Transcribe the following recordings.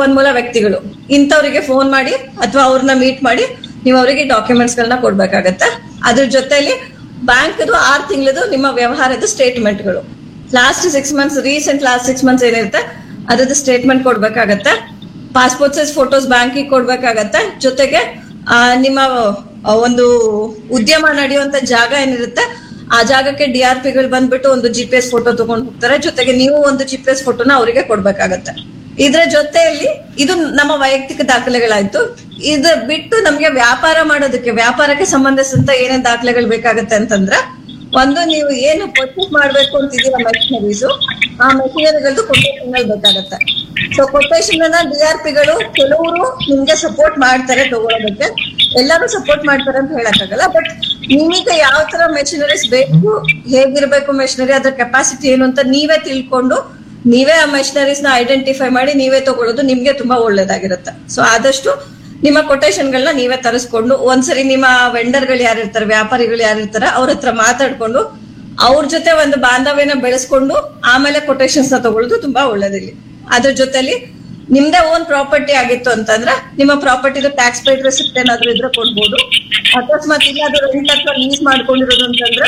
ಸಂಪನ್ಮೂಲ ವ್ಯಕ್ತಿಗಳು ಇಂಥವ್ರಿಗೆ ಫೋನ್ ಮಾಡಿ ಅಥವಾ ಅವ್ರನ್ನ ಮೀಟ್ ಮಾಡಿ ನೀವು ಅವರಿಗೆ ಡಾಕ್ಯುಮೆಂಟ್ಸ್ ಗಳನ್ನ ಕೊಡ್ಬೇಕಾಗತ್ತೆ ಅದ್ರ ಜೊತೆಲಿ ಬ್ಯಾಂಕ್ ಆರ್ ತಿಂಗಳದು ನಿಮ್ಮ ವ್ಯವಹಾರದ ಸ್ಟೇಟ್ಮೆಂಟ್ಗಳು last six months recent last six months ಏನಿರುತ್ತೆ ಅದ್ರದ್ದು ಸ್ಟೇಟ್ಮೆಂಟ್ ಕೊಡ್ಬೇಕಾಗತ್ತೆ ಪಾಸ್ಪೋರ್ಟ್ ಸೈಜ್ ಫೋಟೋಸ್ ಬ್ಯಾಂಕಿಗೆ ಕೊಡ್ಬೇಕಾಗತ್ತೆ ಜೊತೆಗೆ ಆ, ನಿಮ್ಮ ಆ, ಒಂದು ಉದ್ಯಮ ನಡೆಯುವಂತ ಜಾಗ ಏನಿರುತ್ತೆ ಆ ಜಾಗಕ್ಕೆ ಡಿ ಆರ್ ಪಿಗಳು ಬಂದ್ಬಿಟ್ಟು ಒಂದು ಜಿ ಪಿ ಎಸ್ ಫೋಟೋ ತಗೊಂಡು ಹೋಗ್ತಾರೆ ಜೊತೆಗೆ ನೀವು ಒಂದು ಜಿ ಪಿ ಎಸ್ ಫೋಟೋನ ಅವರಿಗೆ ಕೊಡ್ಬೇಕಾಗತ್ತೆ ಇದ್ರ ಜೊತೆಯಲ್ಲಿ ಇದು ನಮ್ಮ ವೈಯಕ್ತಿಕ ದಾಖಲೆಗಳಾಯ್ತು ಇದು ಬಿಟ್ಟು ನಮ್ಗೆ ವ್ಯಾಪಾರ ಮಾಡೋದಕ್ಕೆ ವ್ಯಾಪಾರಕ್ಕೆ ಸಂಬಂಧಿಸಿದಂತ ಏನೇನ್ ದಾಖಲೆಗಳು ಬೇಕಾಗತ್ತೆ ಅಂತಂದ್ರೆ ಒಂದು ನೀವು ಏನು ಪರ್ಚೇಸ್ ಮಾಡ್ಬೇಕು ಅಂತಿದೀರ ಮೆಷಿನರೀಸ್ ಆ ಮೆಷಿನರಿಗಳದ್ದು ಕೊಟೇಶನ್ ಬೇಕಾಗತ್ತೆ ಸೊ ಕೊಟೇಶನ್ ಅನ್ನ ಡಿ ಆರ್ ಪಿಗಳು ಕೆಲವರು ನಿಮ್ಗೆ ಸಪೋರ್ಟ್ ಮಾಡ್ತಾರೆ ತಗೊಳೋದಕ್ಕೆ ಎಲ್ಲರೂ ಸಪೋರ್ಟ್ ಮಾಡ್ತಾರೆ ಅಂತ ಹೇಳಕ್ಕಾಗಲ್ಲ ಬಟ್ ನಿಮಗೆ ಯಾವ ತರ ಮೆಷಿನರೀಸ್ ಬೇಕು ಹೇಗಿರ್ಬೇಕು ಮೆಷಿನರಿ ಅದ್ರ ಕೆಪಾಸಿಟಿ ಏನು ಅಂತ ನೀವೇ ತಿಳ್ಕೊಂಡು ನೀವೇ ಆ ಮೆಷಿನರೀಸ್ ನ ಐಡೆಂಟಿಫೈ ಮಾಡಿ ನೀವೇ ತಗೊಳ್ಳೋದು ನಿಮ್ಗೆ ತುಂಬಾ ಒಳ್ಳೇದಾಗಿರುತ್ತೆ ಸೊ ಆದಷ್ಟು ನಿಮ್ಮ ಕೊಟೇಶನ್ ಗಳನ್ನ ನೀವೇ ತರಿಸ್ಕೊಂಡು ಒಂದ್ಸರಿ ನಿಮ್ಮ ವೆಂಡರ್ ಗಳು ಯಾರಿರ್ತಾರೆ ವ್ಯಾಪಾರಿಗಳು ಯಾರಿರ್ತಾರೆ ಅವ್ರ ಹತ್ರ ಮಾತಾಡ್ಕೊಂಡು ಅವ್ರ ಜೊತೆ ಒಂದು ಬಾಂಧವ್ಯನ ಬೆಳೆಸ್ಕೊಂಡು ಆಮೇಲೆ ಕೊಟೇಶನ್ಸ್ ನ ತಗೊಳ್ಳೋದು ತುಂಬಾ ಒಳ್ಳೇದಿಲ್ಲಿ ಅದ್ರ ಜೊತೆಲಿ ನಿಮ್ದೇ ಓನ್ ಪ್ರಾಪರ್ಟಿ ಆಗಿತ್ತು ಅಂತಂದ್ರೆ ನಿಮ್ಮ ಪ್ರಾಪರ್ಟಿದು ಟ್ಯಾಕ್ಸ್ ಪೇಡ್ ರೆಸಿಪ್ಟ್ ಏನಾದ್ರು ಇದ್ರೆ ಕೊಡ್ಬೋದು ಅಕಸ್ಮಾತ್ ಇಲ್ಲ ಅದು ರೆಂಟ್ ಅಥವಾ ಲೀಸ್ ಮಾಡ್ಕೊಂಡಿರೋದು ಅಂತಂದ್ರೆ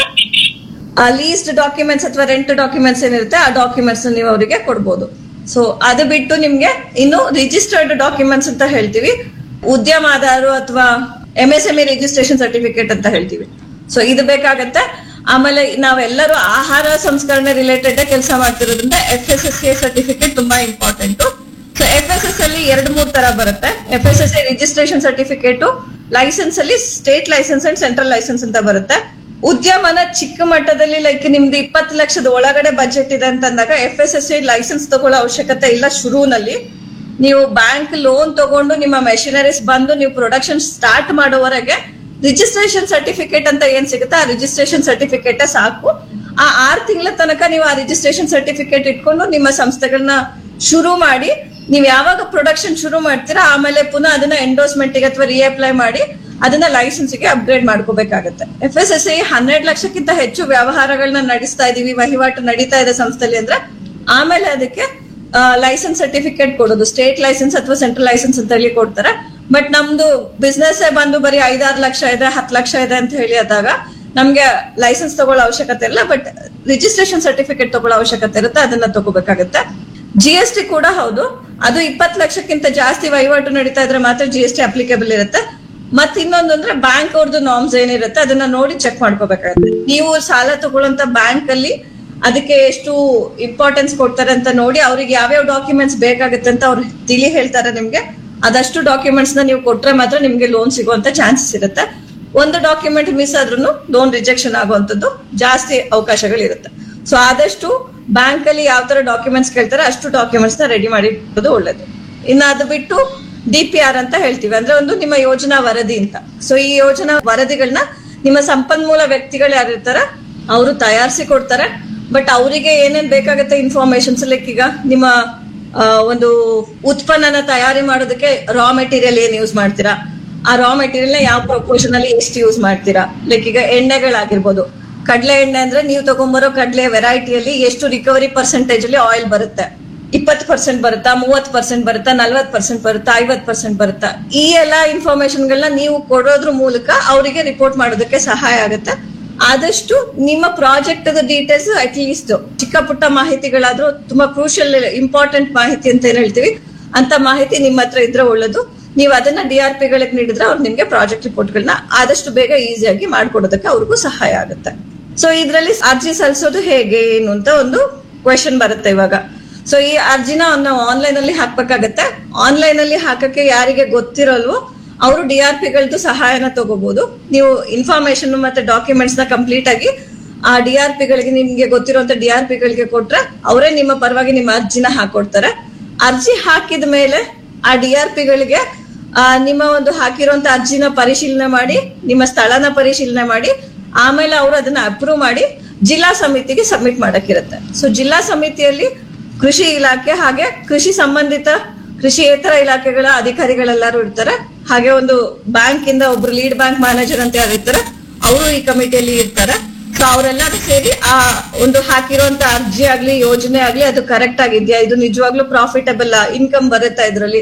ಆ ಲೀಸ್ಡ್ ಡಾಕ್ಯುಮೆಂಟ್ಸ್ ಅಥವಾ ರೆಂಟ್ ಡಾಕ್ಯುಮೆಂಟ್ಸ್ ಏನಿರುತ್ತೆ ಆ ಡಾಕ್ಯುಮೆಂಟ್ಸ್ ನೀವು ಅವರಿಗೆ ಕೊಡ್ಬೋದು ಸೊ ಅದು ಬಿಟ್ಟು ನಿಮ್ಗೆ ಇನ್ನು ರಿಜಿಸ್ಟರ್ಡ್ ಡಾಕ್ಯುಮೆಂಟ್ಸ್ ಅಂತ ಹೇಳ್ತೀವಿ ಉದ್ಯಮ ಆಧಾರ ಅಥವಾ M S M E registration certificate ಅಂತ ಹೇಳ್ತೀವಿ ಸೊ ಇದು ಬೇಕಾಗತ್ತೆ ಆಮೇಲೆ ನಾವೆಲ್ಲರೂ ಆಹಾರ ಸಂಸ್ಕರಣೆ ರಿಲೇಟೆಡ್ ಕೆಲಸ ಮಾಡ್ತಿರೋದ್ರಿಂದ F S S A certificate ತುಂಬಾ important so F S S ಅಲ್ಲಿ ಎರಡು ಮೂರ್ ತರ ಬರುತ್ತೆ F S S A registration certificate licence ಅಲ್ಲಿ state licence and central licence ಅಂತ ಬರುತ್ತೆ ಉದ್ಯಮನ ಚಿಕ್ಕ ಮಟ್ಟದಲ್ಲಿ ಲೈಕ್ ನಿಮ್ದು ಇಪ್ಪತ್ತು ಲಕ್ಷದ ಒಳಗಡೆ ಬಜೆಟ್ ಇದೆ ಅಂತಂದಾಗ F S S I licence ತಗೊಳ್ಳೋ ಅವಶ್ಯಕತೆ ಇಲ್ಲ ಶುರುವಿನಲ್ಲಿ ನೀವು ಬ್ಯಾಂಕ್ ಲೋನ್ ತಗೊಂಡು ನಿಮ್ಮ ಮೆಷಿನರೀಸ್ ಬಂದು ನೀವು ಪ್ರೊಡಕ್ಷನ್ ಸ್ಟಾರ್ಟ್ ಮಾಡೋವರೆಗೆ ರಿಜಿಸ್ಟ್ರೇಷನ್ ಸರ್ಟಿಫಿಕೇಟ್ ಅಂತ ಏನ್ ಸಿಗುತ್ತೆ ಆ ರಿಜಿಸ್ಟ್ರೇಷನ್ ಸರ್ಟಿಫಿಕೇಟ್ ಸಾಕು ಆ ಆರ್ ತಿಂಗಳ ತನಕ ನೀವು ಆ ರಿಜಿಸ್ಟ್ರೇಷನ್ ಸರ್ಟಿಫಿಕೇಟ್ ಇಟ್ಕೊಂಡು ನಿಮ್ಮ ಸಂಸ್ಥೆಗಳನ್ನ ಶುರು ಮಾಡಿ ನೀವು ಯಾವಾಗ ಪ್ರೊಡಕ್ಷನ್ ಶುರು ಮಾಡ್ತೀರಾ ಆಮೇಲೆ ಪುನಃ ಅದನ್ನ ಎಂಡೋಸ್ಮೆಂಟ್ ಗೆ ಅಥವಾ ರೀಅಪ್ಲೈ ಮಾಡಿ ಅದನ್ನ ಲೈಸೆನ್ಸ್ ಗೆ ಅಪ್ಗ್ರೇಡ್ ಮಾಡ್ಕೋಬೇಕಾಗತ್ತೆ ಎಫ್ ಎಸ್ ಎಸ್ ಐ ಹನ್ನೆರಡು ಲಕ್ಷಕ್ಕಿಂತ ಹೆಚ್ಚು ವ್ಯವಹಾರಗಳನ್ನ ನಡೆಸ್ತಾ ಇದೀವಿ ವಹಿವಾಟು ನಡೀತಾ ಇದೆ ಸಂಸ್ಥೆಯಲ್ಲಿ ಅಂದ್ರೆ ಆಮೇಲೆ ಅದಕ್ಕೆ ಲೈಸೆನ್ಸ್ ಸರ್ಟಿಫಿಕೇಟ್ ಕೊಡೋದು ಸ್ಟೇಟ್ ಲೈಸೆನ್ಸ್ ಅಥವಾ ಸೆಂಟ್ರಲ್ ಲೈಸೆನ್ಸ್ ಅಂತ ಹೇಳಿ ಕೊಡ್ತಾರೆ ಬಟ್ ನಮ್ದು ಬಿಸ್ನೆಸ್ ಬಂದು ಬರೀ ಐದಾರು ಲಕ್ಷ ಇದೆ ಹತ್ತು ಲಕ್ಷ ಇದೆ ಅಂತ ಹೇಳಿ ಆದಾಗ ನಮ್ಗೆ ಲೈಸೆನ್ಸ್ ತಗೊಳ್ಳೋ ಅವಶ್ಯಕತೆ ಇಲ್ಲ ಬಟ್ ರಿಜಿಸ್ಟ್ರೇಷನ್ ಸರ್ಟಿಫಿಕೇಟ್ ತಗೊಳ್ಳೋ ಅವಶ್ಯಕತೆ ಇರುತ್ತೆ ಅದನ್ನ ತಗೋಬೇಕಾಗುತ್ತೆ ಜಿ ಎಸ್ ಟಿ ಕೂಡ ಹೌದು ಅದು ಇಪ್ಪತ್ತು ಲಕ್ಷಕ್ಕಿಂತ ಜಾಸ್ತಿ ವಹಿವಾಟು ನಡೀತಾ ಇದ್ರೆ ಮಾತ್ರ ಜಿ ಎಸ್ ಟಿ ಅಪ್ಲಿಕೇಬಲ್ ಇರುತ್ತೆ ಮತ್ ಇನ್ನೊಂದು ಅಂದ್ರೆ ಬ್ಯಾಂಕ್ ಅವ್ರದ್ದು ನಾರ್ಮ್ಸ್ ಏನಿರುತ್ತೆ ಅದನ್ನ ನೋಡಿ ಚೆಕ್ ಮಾಡ್ಕೋಬೇಕಾಗುತ್ತೆ ನೀವು ಸಾಲ ತಗೊಳ್ಳೋಂತ ಬ್ಯಾಂಕ್ ಅಲ್ಲಿ ಅದಕ್ಕೆ ಎಷ್ಟು ಇಂಪಾರ್ಟೆನ್ಸ್ ಕೊಡ್ತಾರೆ ಅಂತ ನೋಡಿ ಅವ್ರಿಗೆ ಯಾವ್ಯಾವ ಡಾಕ್ಯುಮೆಂಟ್ಸ್ ಬೇಕಾಗುತ್ತೆ ಅಂತ ಅವ್ರು ತಿಳಿ ಹೇಳ್ತಾರೆ ನಿಮ್ಗೆ ಅದಷ್ಟು ಡಾಕ್ಯುಮೆಂಟ್ಸ್ ನ ನೀವು ಕೊಟ್ರೆ ಮಾತ್ರ ನಿಮ್ಗೆ ಲೋನ್ ಸಿಗುವಂತ ಚಾನ್ಸಸ್ ಇರುತ್ತೆ ಒಂದು ಡಾಕ್ಯುಮೆಂಟ್ ಮಿಸ್ ಆದ್ರೂ ಲೋನ್ ರಿಜೆಕ್ಷನ್ ಆಗುವಂತದ್ದು ಜಾಸ್ತಿ ಅವಕಾಶಗಳಿರುತ್ತೆ ಸೊ ಆದಷ್ಟು ಬ್ಯಾಂಕ್ ಅಲ್ಲಿ ಯಾವ ತರ ಡಾಕ್ಯುಮೆಂಟ್ಸ್ ಕೇಳ್ತಾರೆ ಅಷ್ಟು ಡಾಕ್ಯುಮೆಂಟ್ಸ್ ನ ರೆಡಿ ಮಾಡಿ ಇಡೋದು ಒಳ್ಳೇದು ಇನ್ನು ಅದು ಬಿಟ್ಟು ಡಿ ಪಿ ಆರ್ ಅಂತ ಹೇಳ್ತೀವಿ ಅಂದ್ರೆ ಒಂದು ನಿಮ್ಮ ಯೋಜನಾ ವರದಿ ಅಂತ ಸೊ ಈ ಯೋಜನಾ ವರದಿಗಳನ್ನ ನಿಮ್ಮ ಸಂಪನ್ಮೂಲ ವ್ಯಕ್ತಿಗಳು ಯಾರಿರ್ತಾರ ಅವರು ತಯಾರಿಸಿ ಕೊಡ್ತಾರೆ ಬಟ್ ಅವರಿಗೆ ಏನೇನ್ ಬೇಕಾಗುತ್ತೆ ಇನ್ಫಾರ್ಮೇಶನ್ಸ್ ಲೈಕ್ ಈಗ ನಿಮ್ಮ ಆ, ಒಂದು ಉತ್ಪನ್ನನ ತಯಾರಿ ಮಾಡೋದಕ್ಕೆ ರಾ ಮೆಟೀರಿಯಲ್ ಏನ್ ಯೂಸ್ ಮಾಡ್ತೀರಾ ಆ ರಾ ಮೆಟೀರಿಯಲ್ ನ ಯಾವ ಪ್ರಪೋರ್ಷನ್ ಅಲ್ಲಿ ಎಷ್ಟು ಯೂಸ್ ಮಾಡ್ತೀರಾ ಲೈಕ್ ಈಗ ಎಣ್ಣೆಗಳಾಗಿರ್ಬೋದು ಕಡಲೆ ಎಣ್ಣೆ ಅಂದ್ರೆ ನೀವು ತಗೊಂಬರೋ ಕಡಲೆ ವೆರೈಟಿಯಲ್ಲಿ ಎಷ್ಟು ರಿಕವರಿ ಪರ್ಸೆಂಟೇಜ್ ಅಲ್ಲಿ ಆಯಿಲ್ ಬರುತ್ತೆ ಇಪ್ಪತ್ತು ಪರ್ಸೆಂಟ್ ಬರುತ್ತಾ ಮೂವತ್ ಪರ್ಸೆಂಟ್ ಬರುತ್ತಾ ನಲ್ವತ್ ಪರ್ಸೆಂಟ್ ಬರುತ್ತಾ ಐವತ್ ಪರ್ಸೆಂಟ್ ಬರುತ್ತಾ ಈ ಎಲ್ಲಾ ಇನ್ಫಾರ್ಮೇಶನ್ ಗಳನ್ನ ನೀವು ಕೊಡೋದ್ರ ಮೂಲಕ ಅವರಿಗೆ ರಿಪೋರ್ಟ್ ಮಾಡೋದಕ್ಕೆ ಸಹಾಯ ಆಗುತ್ತೆ ಆದಷ್ಟು ನಿಮ್ಮ ಪ್ರಾಜೆಕ್ಟ್ ಡೀಟೇಲ್ಸ್ ಅಟ್ ಲೀಸ್ಟ್ ಚಿಕ್ಕ ಪುಟ್ಟ ಮಾಹಿತಿಗಳಾದ್ರೂ ತುಂಬಾ ಕ್ರೂಷಿಯಲ್ ಇಂಪಾರ್ಟೆಂಟ್ ಮಾಹಿತಿ ಅಂತ ಏನ್ ಹೇಳ್ತೀವಿ ಅಂತ ಮಾಹಿತಿ ನಿಮ್ಮ ಹತ್ರ ಇದ್ರೆ ಒಳ್ಳೇದು ನೀವು ಅದನ್ನ ಡಿ ಆರ್ ಪಿ ಗಳಿಗೆ ನೀಡಿದ್ರೆ ಅವ್ರು ನಿಮ್ಗೆ ಪ್ರಾಜೆಕ್ಟ್ ರಿಪೋರ್ಟ್ ಗಳನ್ನ ಆದಷ್ಟು ಬೇಗ ಈಸಿಯಾಗಿ ಮಾಡ್ಕೊಡೋದಕ್ಕೆ ಅವ್ರಿಗೂ ಸಹಾಯ ಆಗುತ್ತೆ ಸೊ ಇದ್ರಲ್ಲಿ ಅರ್ಜಿ ಸಲ್ಲಿಸೋದು ಹೇಗೆ ಏನು ಅಂತ ಒಂದು ಕ್ವೆಶನ್ ಬರುತ್ತೆ ಇವಾಗ ಸೊ ಈ ಅರ್ಜಿನ ನಾವು ಆನ್ಲೈನ್ ಅಲ್ಲಿ ಹಾಕ್ಬೇಕಾಗತ್ತೆ ಆನ್ಲೈನ್ ಅಲ್ಲಿ ಹಾಕಕ್ಕೆ ಯಾರಿಗೆ ಗೊತ್ತಿರಲ್ವೋ ಅವರು ಡಿ ಆರ್ ಪಿಗಳದ್ದು ಸಹಾಯನ ತಗೋಬಹುದು ನೀವು ಇನ್ಫಾರ್ಮೇಶನ್ ಮತ್ತೆ ಡಾಕ್ಯುಮೆಂಟ್ಸ್ ನ ಕಂಪ್ಲೀಟ್ ಆಗಿ ಆ ಡಿ ಆರ್ ಪಿಗಳಿಗೆ ನಿಮ್ಗೆ ಗೊತ್ತಿರುವಂತ ಡಿ ಆರ್ ಪಿಗಳಿಗೆ ಕೊಟ್ರೆ ಅವರೇ ನಿಮ್ಮ ಪರವಾಗಿ ನಿಮ್ಮ ಅರ್ಜಿನ ಹಾಕೊಡ್ತಾರೆ ಅರ್ಜಿ ಹಾಕಿದ ಮೇಲೆ ಆ ಡಿ ಆರ್ ಪಿಗಳಿಗೆ ಆ, ನಿಮ್ಮ ಒಂದು ಹಾಕಿರುವಂತ ಅರ್ಜಿನ ಪರಿಶೀಲನೆ ಮಾಡಿ ನಿಮ್ಮ ಸ್ಥಳನ ಪರಿಶೀಲನೆ ಮಾಡಿ ಆಮೇಲೆ ಅವರು ಅದನ್ನ ಅಪ್ರೂವ್ ಮಾಡಿ ಜಿಲ್ಲಾ ಸಮಿತಿಗೆ ಸಬ್ಮಿಟ್ ಮಾಡಕ್ಕಿರುತ್ತೆ ಸೊ ಜಿಲ್ಲಾ ಸಮಿತಿಯಲ್ಲಿ ಕೃಷಿ ಇಲಾಖೆ ಹಾಗೆ ಕೃಷಿ ಸಂಬಂಧಿತ ಕೃಷಿಯೇತರ ಇಲಾಖೆಗಳ ಅಧಿಕಾರಿಗಳೆಲ್ಲರೂ ಇರ್ತಾರೆ ಹಾಗೆ ಒಂದು ಬ್ಯಾಂಕ್ ಇಂದ ಒಬ್ರು ಲೀಡ್ ಬ್ಯಾಂಕ್ ಮ್ಯಾನೇಜರ್ ಅಂತ ಯಾರು ಇರ್ತಾರೆ ಅವರು ಈ ಕಮಿಟಿಯಲ್ಲಿ ಇರ್ತಾರೆ ಸೊ ಅವರೆಲ್ಲರೂ ಸೇರಿ ಆ ಒಂದು ಹಾಕಿರುವಂತ ಅರ್ಜಿ ಆಗ್ಲಿ ಯೋಜನೆ ಆಗ್ಲಿ ಅದು ಕರೆಕ್ಟ್ ಆಗಿದ್ಯಾ ಇದು ನಿಜವಾಗ್ಲೂ ಪ್ರಾಫಿಟಬಲ್ ಇನ್ಕಮ್ ಬರುತ್ತಾ ಇದ್ರಲ್ಲಿ